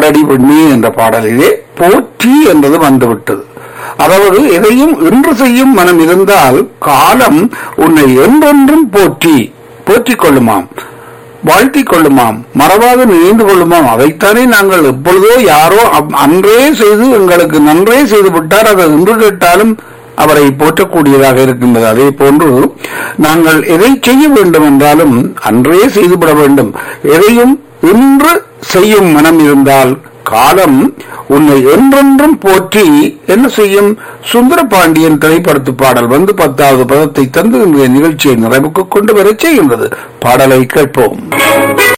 இல்லடி பெண்ணே என்ற பாடலிலே போற்றி என்றது வந்துவிட்டது அதாவது எதையும் இன்று செய்யும் மனம் இருந்தால் காலம் உன்னை என்றென்றும் போற்றி போற்றிக் கொள்ளுமாம் வாழ்த்திக் கொள்ளுமாம் மறவாது நினைந்து கொள்ளுமாம் அதைத்தானே நாங்கள் எப்பொழுதோ யாரோ அப்- அன்றே செய்து எங்களுக்கு நன்றே செய்து விட்டார் அதை இன்று கேட்டாலும் அவரை போற்றக்கூடியதாக இருக்கின்றது அதே போன்று நாங்கள் எதை செய்ய வேண்டும் என்றாலும் அன்றே செய்துவிட வேண்டும் எதையும் இன்று செய்யும் மனம் இருந்தால் காலம் உன்னை என்றென்றும் போற்றி என்ன செய்யும் சுந்தர பாண்டியன் திரைப்படத்து பாடல் வந்து பத்தாவது பதத்தை தந்து இன்றைய நிகழ்ச்சியை நிறைவுக்கு கொண்டு வரச் செய்கின்றது பாடலை கேட்போம்